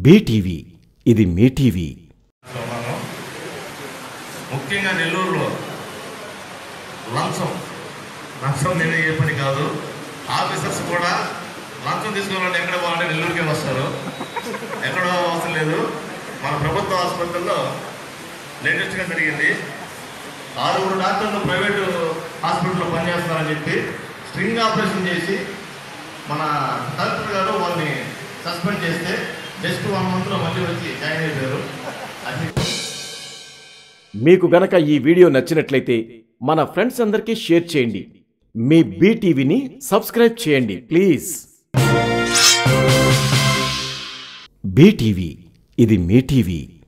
BTV ఇది మీ TV ఉన్నాను ముఖ్యంగా నెల్లూరులో లంచం లంచం నేను ఏ పని కాదు ఆఫీసర్స్ కూడా లంచం తీసుకోవాలంటే ఎక్కడ పోవాలంటే నెల్లూరుకే వస్తారు ఎక్కడో అవసరం లేదు మన ప్రభుత్వ ఆసుపత్రుల్లో లేటెస్ట్గా జరిగింది ఆరుగురు డాక్టర్లు ప్రైవేటు హాస్పిటల్లో పనిచేస్తారని చెప్పి స్ట్రింగ్ ఆపరేషన్ చేసి మన కలెక్టర్ గారు వాళ్ళని సస్పెండ్ చేస్తే జస్ట్ వన్ మంత్లో మళ్ళీ వచ్చి జాయిన్ అయిపోయారు అది మీకు గనక ఈ వీడియో నచ్చినట్లయితే మన ఫ్రెండ్స్ అందరికీ షేర్ చేయండి మీ బీటీవీని సబ్స్క్రైబ్ చేయండి ప్లీజ్ బీటీవీ ఇది మీ టీవీ